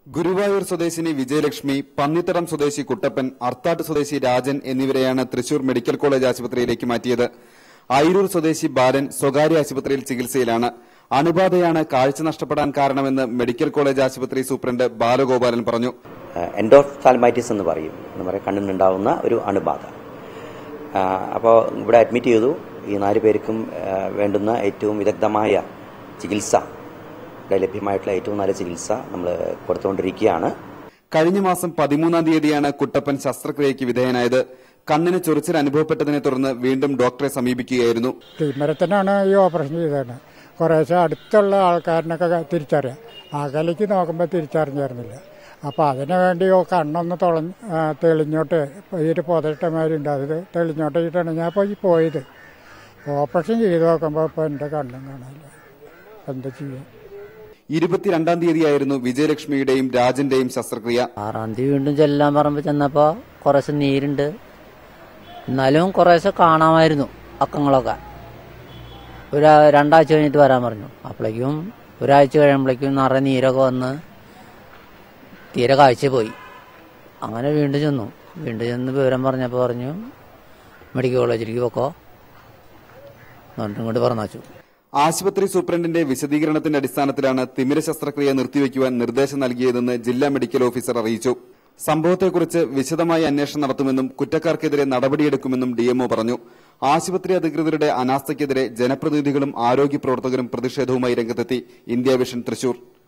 ഗുരുവായൂർ സ്വദേശിനി വിജയലക്ഷ്മി പന്നിത്തടം സ്വദേശി കുട്ടപ്പൻ അർത്താട്ട് സ്വദേശി രാജൻ എന്നിവരെയാണ് തൃശൂർ മെഡിക്കൽ കോളേജ് ആശുപത്രിയിലേക്ക് മാറ്റിയത് അയിരൂർ സ്വദേശി ബാലൻ സ്വകാര്യ ആശുപത്രിയിൽ ചികിത്സയിലാണ് അണുബാധയാണ് കാഴ്ച നഷ്ടപ്പെടാൻ കാരണമെന്ന് മെഡിക്കൽ കോളേജ് ആശുപത്രി സൂപ്രണ്ട് ബാലഗോപാലൻ പറഞ്ഞു എൻഡോഫ്താൽമൈറ്റിസ് എന്ന് പറയും എന്ന് പറയും കണ്ണിനുണ്ടാവുന്ന ഒരു അണുബാധ അപ്പോൾ ഇവിടെ അഡ്മിറ്റ് ചെയ്തു ഈ നാല് പേർക്കും ആ, വേണ്ടുന്ന ഏറ്റവും വിദഗ്ധമായ ചികിത്സ ഇവിടെ ലഭ്യമായിട്ടുള്ള ഏറ്റവും നല്ല ചികിത്സ നമ്മൾ കൊടുത്തുകൊണ്ടിരിക്കുകയാണ് കഴിഞ്ഞ മാസം പതിമൂന്നാം തീയതിയാണ് കുട്ടപ്പൻ ശസ്ത്രക്രിയയ്ക്ക് വിധേയനായത് കണ്ണിന് ചൊറിച്ചിൽ അനുഭവപ്പെട്ടതിനെ തുടർന്ന് വീണ്ടും ഡോക്ടറെ സമീപിക്കുകയായിരുന്നു ടീമരത്തിനാണ് ഈ ഓപ്പറേഷൻ ചെയ്തത് കുറേശ്ശെ അടുത്തുള്ള ആൾക്കാരനൊക്കെ തിരിച്ചറിയാം അകലേക്ക് നോക്കുമ്പോൾ തിരിച്ചറിഞ്ഞിരുന്നില്ല അപ്പോൾ അതിനു വേണ്ടി ഓ കണ്ണൊന്ന് തുളഞ്ഞ് ആ, തെളിഞ്ഞോട്ട് ഇതിൽ പുതയിട്ടമാതിരി ഉണ്ട് അത് തെളിഞ്ഞോട്ടിട്ടാണ് ഞാൻ പോയി പോയത് ഓപ്പറേഷൻ ചെയ്ത് നോക്കുമ്പോൾ ഇപ്പോൾ എൻ്റെ കണ്ണും കാണാനില്ല എന്താ ചെയ്യുക ഇരുപത്തിരണ്ടാം തീയതിയായിരുന്നു വിജയലക്ഷ്മിയുടെയും രാജന്റെയും ശസ്ത്രക്രിയ ആറാം തീയതി വീണ്ടും ചെല്ലാൻ പറമ്പ് ചെന്നപ്പോ കുറേശ്ശെ നീരുണ്ട് എന്നാലും കുറേശ്ശെ കാണാമായിരുന്നു അക്കങ്ങളൊക്കെ ഒരു രണ്ടാഴ്ച കഴിഞ്ഞിട്ട് വരാൻ പറഞ്ഞു അപ്പോഴേക്കും ഒരാഴ്ച കഴിയുമ്പോഴേക്കും നിറയെ നീരൊക്കെ വന്ന് തീരെ കാഴ്ച പോയി അങ്ങനെ വീണ്ടും ചെന്നു വീണ്ടും ചെന്ന് വിവരം പറഞ്ഞപ്പോൾ പറഞ്ഞു മെഡിക്കൽ കോളേജിലേക്ക് പൊക്കോ എന്നിട്ടും ഇങ്ങോട്ട് പറഞ്ഞു ആശുപത്രി സൂപ്രണ്ടിന്റെ വിശദീകരണത്തിന്റെ അടിസ്ഥാനത്തിലാണ് തിമിര ശസ്ത്രക്രിയ നിർത്തിവെക്കുവാൻ നിർദ്ദേശം നൽകിയതെന്ന് ജില്ലാ മെഡിക്കൽ ഓഫീസർ അറിയിച്ചു സംഭവത്തെക്കുറിച്ച് വിശദമായ അന്വേഷണം നടത്തുമെന്നും കുറ്റക്കാർക്കെതിരെ നടപടിയെടുക്കുമെന്നും ഡിഎംഒ പറഞ്ഞു ആശുപത്രി അധികൃതരുടെ അനാസ്ഥയ്ക്കെതിരെ ജനപ്രതിനിധികളും ആരോഗ്യ പ്രവർത്തകരും പ്രതിഷേധവുമായി രംഗത്തെത്തി ഇന്ത്യ വിഷൻ തൃശൂർ